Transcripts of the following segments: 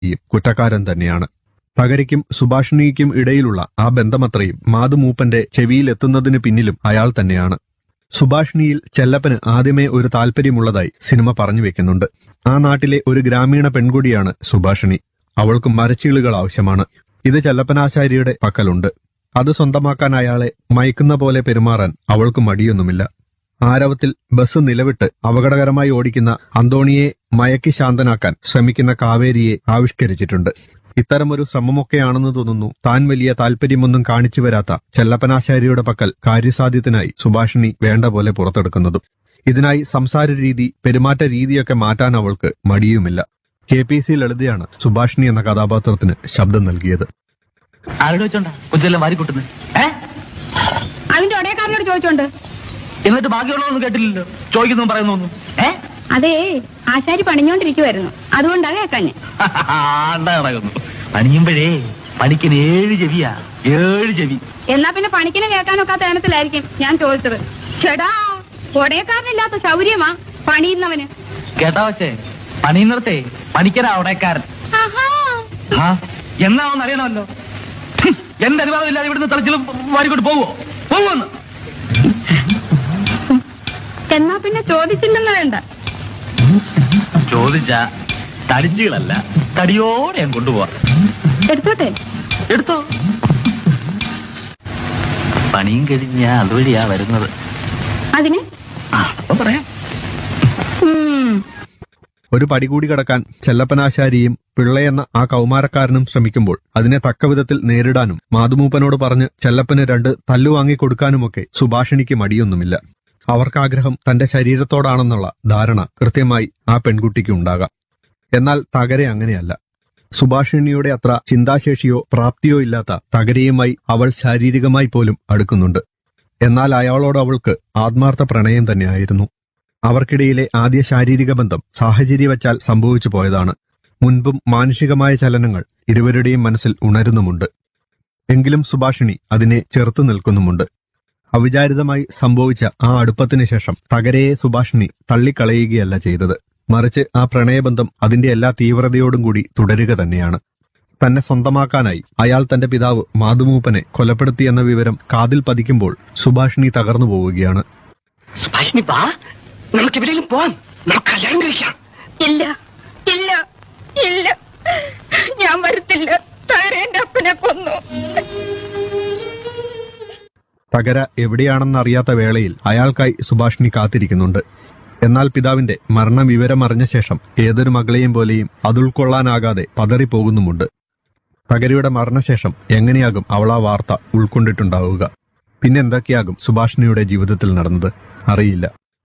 കുറ്റക്കാരൻ തന്നെയാണ് തകരിക്കും സുഭാഷിണിക്കും ഇടയിലുള്ള ആ ബന്ധമത്രയും മാതുമൂപ്പന്റെ ചെവിയിലെത്തുന്നതിന് പിന്നിലും അയാൾ തന്നെയാണ് സുഭാഷിണിയിൽ ചെല്ലപ്പന് ആദ്യമേ ഒരു താല്പര്യമുള്ളതായി സിനിമ പറഞ്ഞു വെക്കുന്നുണ്ട് ആ നാട്ടിലെ ഒരു ഗ്രാമീണ പെൺകുടിയാണ് സുഭാഷിണി അവൾക്ക് മരച്ചീളുകൾ ആവശ്യമാണ് ഇത് ചെല്ലപ്പനാശാരിയുടെ പക്കലുണ്ട് അത് സ്വന്തമാക്കാൻ അയാളെ മയക്കുന്ന പോലെ പെരുമാറാൻ അവൾക്ക് മടിയൊന്നുമില്ല ആരവത്തിൽ ബസ് നിലവിട്ട് അപകടകരമായി ഓടിക്കുന്ന അന്തോണിയെ മയക്കി ശാന്തനാക്കാൻ ശ്രമിക്കുന്ന കാവേരിയെ ആവിഷ്കരിച്ചിട്ടുണ്ട് ഇത്തരമൊരു ശ്രമമൊക്കെയാണെന്ന് തോന്നുന്നു താൻ വലിയ താല്പര്യമൊന്നും കാണിച്ചു വരാത്ത ചെല്ലപ്പനാശാരിയുടെ പക്കൽ കാര്യസാധ്യത്തിനായി സുഭാഷിണി വേണ്ട പോലെ പുറത്തെടുക്കുന്നതും ഇതിനായി സംസാര രീതി പെരുമാറ്റ രീതിയൊക്കെ മാറ്റാൻ അവൾക്ക് മടിയുമില്ല കെ പി സി ലളിതയാണ് സുഭാഷിണി എന്ന കഥാപാത്രത്തിന് ശബ്ദം നൽകിയത് ആരോട് വെച്ചോണ്ടാ കൊച്ചെല്ലാം വാരി കൂട്ടുന്നത് ഏ അതിന്റെ ഒടയക്കാരനോട് ചോദിച്ചോണ്ട് എന്നിട്ട് ബാക്കിയുള്ളതൊന്നും കേട്ടില്ലല്ലോ ചോദിക്കുന്നു പറയുന്നു ഏ അതേ ആശാരി പണിഞ്ഞോണ്ടിരിക്കുവായിരുന്നു അതുകൊണ്ടാ കേക്കാഞ്ഞ് ആണ്ട കിടക്കുന്നു പണിയുമ്പോഴേ പണിക്കിന് ഏഴ് ചെവിയാ ഏഴ് ചെവി എന്നാ പിന്നെ പണിക്കിനെ കേൾക്കാനൊക്കാത്ത തേനത്തിലായിരിക്കും ഞാൻ ചോദിച്ചത് ചേടാ ഒടയക്കാരനില്ലാത്ത സൗര്യമാ പണിയുന്നവന് കേട്ടാ വച്ചേ പണിയുന്നിടത്തെ പണിക്കരാ അവിടേക്കാരൻ ആഹാ ആ എന്നാവെന്ന് അറിയണമല്ലോ ഹും, എന്റെ അനുവാദം ഇല്ലാതെ ഇവിടുന്ന് തലച്ചിലും വാരിക്കൊണ്ട് പോവോ പോവോന്ന് എന്നാ പിന്നെ ചോദിച്ചില്ലെന്ന് വേണ്ട ചോദിച്ച തടിച്ചുകളല്ല തടിയോടെ ഞാൻ കൊണ്ടുപോവാ എടുത്തോട്ടെ എടുത്തോ പണിയും കഴിഞ്ഞ അതുവഴിയാ വരുന്നത് അതിന് ആ അപ്പൊ പറയാം ഉം, ഒരു പടി കൂടി കടക്കാൻ ചെല്ലപ്പനാശാരിയും പിള്ളയെന്ന ആ കൗമാരക്കാരനും ശ്രമിക്കുമ്പോൾ അതിനെ തക്കവിധത്തിൽ നേരിടാനും മാതുമൂപ്പനോട് പറഞ്ഞ് ചെല്ലപ്പന് രണ്ട് തല്ലുവാങ്ങി കൊടുക്കാനുമൊക്കെ സുഭാഷിണിക്ക് മടിയൊന്നുമില്ല അവർക്കാഗ്രഹം തന്റെ ശരീരത്തോടാണെന്നുള്ള ധാരണ കൃത്യമായി ആ പെൺകുട്ടിക്ക് ഉണ്ടാകാം എന്നാൽ തകരെ അങ്ങനെയല്ല സുഭാഷിണിയുടെ അത്ര ചിന്താശേഷിയോ പ്രാപ്തിയോ ഇല്ലാത്ത തകരയുമായി അവൾ ശാരീരികമായി പോലും അടുക്കുന്നുണ്ട് എന്നാൽ അയാളോട് അവൾക്ക് ആത്മാർത്ഥ പ്രണയം തന്നെയായിരുന്നു അവർക്കിടയിലെ ആദ്യ ശാരീരിക ബന്ധം സാഹചര്യവച്ചാൽ സംഭവിച്ചു പോയതാണ് മുൻപും മാനുഷികമായ ചലനങ്ങൾ ഇരുവരുടെയും മനസ്സിൽ ഉണരുന്നുമുണ്ട് എങ്കിലും സുഭാഷിണി അതിനെ ചെറുത്തു നിൽക്കുന്നുമുണ്ട് അവിചാരിതമായി സംഭവിച്ച ആ അടുപ്പത്തിന് ശേഷം തകരയെ സുഭാഷിണി തള്ളിക്കളയുകയല്ല ചെയ്തത് മറിച്ച് ആ പ്രണയബന്ധം അതിന്റെ എല്ലാ തീവ്രതയോടും കൂടി തുടരുക തന്നെയാണ് തന്നെ സ്വന്തമാക്കാനായി അയാൾ തന്റെ പിതാവ് മാതുമൂപ്പനെ കൊലപ്പെടുത്തിയെന്ന വിവരം കാതിൽ പതിക്കുമ്പോൾ സുഭാഷിണി തകർന്നു പോവുകയാണ് സുഭാഷിനി വാ നമുക്ക് എവിടെയെങ്കിലും പോവാം നമുക്ക് കല്യാണം കഴിക്കാം ഇല്ല ഇല്ല ഇല്ല ഞാൻ വരത്തില്ല താര എന്റെ അപ്പനെ കൊന്നു തകര എവിടെയാണെന്നറിയാത്ത വേളയിൽ അയാൾക്കായി സുഭാഷിണി കാത്തിരിക്കുന്നുണ്ട് എന്നാൽ പിതാവിന്റെ മരണവിവരമറിഞ്ഞ ശേഷം ഏതൊരു മകളെയും പോലെയും അതുൾക്കൊള്ളാനാകാതെ പതറിപ്പോകുന്നുമുണ്ട് തകരയുടെ മരണശേഷം എങ്ങനെയാകും അവൾ ആ വാർത്ത ഉൾക്കൊണ്ടിട്ടുണ്ടാവുക പിന്നെന്തൊക്കെയാകും സുഭാഷിണിയുടെ ജീവിതത്തിൽ നടന്നത് അറിയില്ല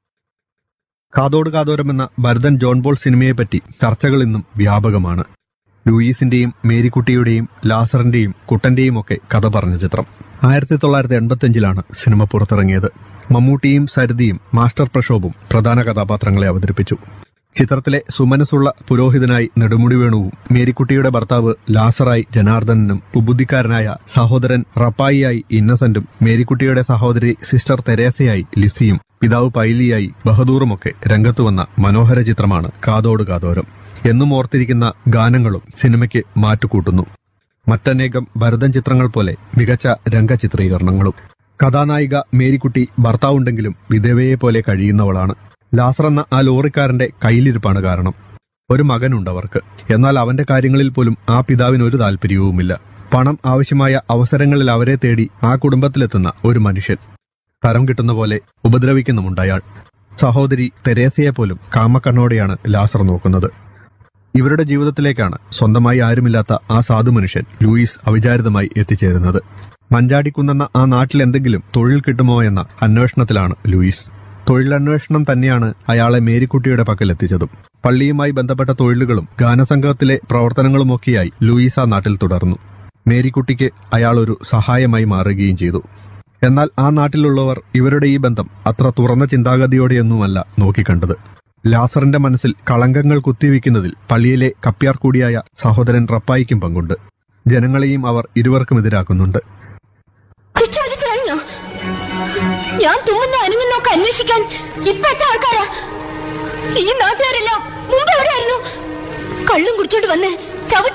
കാതോട് കാതോരം എന്ന ഭരതൻ ജോൺ പോൾ സിനിമയെപ്പറ്റി ചർച്ചകൾ ഇന്നും വ്യാപകമാണ് ലൂയിസിന്റെയും മേരിക്കുട്ടിയുടെയും ലാസറിന്റെയും കുട്ടന്റെയും ഒക്കെ കഥ പറഞ്ഞ ചിത്രം ആയിരത്തി തൊള്ളായിരത്തി എൺപത്തിയഞ്ചിലാണ് സിനിമ പുറത്തിറങ്ങിയത് മമ്മൂട്ടിയും സരിതിയും മാസ്റ്റർ പ്രക്ഷോഭും പ്രധാന കഥാപാത്രങ്ങളെ അവതരിപ്പിച്ചു ചിത്രത്തിലെ സുമനസുള്ള പുരോഹിതനായി നെടുമുടി വേണുവും മേരിക്കുട്ടിയുടെ ഭർത്താവ് ലാസറായി ജനാർദ്ദനനും ഉബുദ്ധിക്കാരനായ സഹോദരൻ റപ്പായിയായി ഇന്നസെന്റും മേരിക്കുട്ടിയുടെ സഹോദരി സിസ്റ്റർ തെരേസയായി ലിസിയും പിതാവ് പൈലിയായി ബഹദൂറുമൊക്കെ രംഗത്തു വന്ന മനോഹര ചിത്രമാണ് കാതോട് കാതോരം എന്നും ഓർത്തിരിക്കുന്ന ഗാനങ്ങളും സിനിമയ്ക്ക് മാറ്റുകൂട്ടുന്നു മറ്റനേകം ഭരതൻ ചിത്രങ്ങൾ പോലെ മികച്ച രംഗചിത്രീകരണങ്ങളും കഥാനായിക മേരിക്കുട്ടി ഭർത്താവുണ്ടെങ്കിലും വിധവയെ പോലെ കഴിയുന്നവളാണ് ലാസർ എന്ന ആ ലോറിക്കാരന്റെ കയ്യിലിരിപ്പാണ് കാരണം ഒരു മകനുണ്ട് അവർക്ക് എന്നാൽ അവന്റെ കാര്യങ്ങളിൽ പോലും ആ പിതാവിന് ഒരു താല്പര്യവുമില്ല പണം ആവശ്യമായ അവസരങ്ങളിൽ അവരെ തേടി ആ കുടുംബത്തിലെത്തുന്ന ഒരു മനുഷ്യൻ തരം കിട്ടുന്ന പോലെ ഉപദ്രവിക്കുന്നുമുണ്ട് അയാൾ സഹോദരി തെരേസയെ പോലും കാമക്കണ്ണോടെയാണ് ലാസർ നോക്കുന്നത് ഇവരുടെ ജീവിതത്തിലേക്കാണ് സ്വന്തമായി ആരുമില്ലാത്ത ആ സാധു മനുഷ്യൻ ലൂയിസ് അവിചാരിതമായി എത്തിച്ചേരുന്നത് മഞ്ചാടിക്കുന്നെന്ന ആ നാട്ടിൽ എന്തെങ്കിലും തൊഴിൽ കിട്ടുമോ എന്ന അന്വേഷണത്തിലാണ് ലൂയിസ് തൊഴിലന്വേഷണം തന്നെയാണ് അയാളെ മേരിക്കുട്ടിയുടെ പക്കൽ എത്തിച്ചതും പള്ളിയുമായി ബന്ധപ്പെട്ട തൊഴിലുകളും ഗാനസംഘത്തിലെ പ്രവർത്തനങ്ങളുമൊക്കെയായി ലൂയിസ് ആ നാട്ടിൽ തുടർന്നു മേരിക്കുട്ടിക്ക് അയാൾ ഒരു സഹായമായി മാറുകയും ചെയ്തു എന്നാൽ ആ നാട്ടിലുള്ളവർ ഇവരുടെ ഈ ബന്ധം അത്ര തുറന്ന ചിന്താഗതിയോടെയൊന്നുമല്ല നോക്കിക്കണ്ടത് ലാസറിന്റെ മനസ്സിൽ കളങ്കങ്ങൾ കുത്തിവെക്കുന്നതിൽ പള്ളിയിലെ കപ്യാർ കൂടിയായ സഹോദരൻ റപ്പായിക്കും പങ്കുണ്ട് ജനങ്ങളെയും അവർ ഇരുവർക്കും എതിരാക്കുന്നുണ്ട് ശിക്ഷ വിധിച്ചു കഴിഞ്ഞോ ഞാൻ തുമ്മുന്ന അനങ്ങുന്നൊക്കെ അന്വേഷിക്കാൻ ഇപ്പൊ എത്ര ആൾക്കാരാ ഈ നാട്ടുകാരെല്ലാം മുമ്പ് എവിടെയായിരുന്നു കള്ളും കുടിച്ചോണ്ട് വന്ന് ചവിട്ടി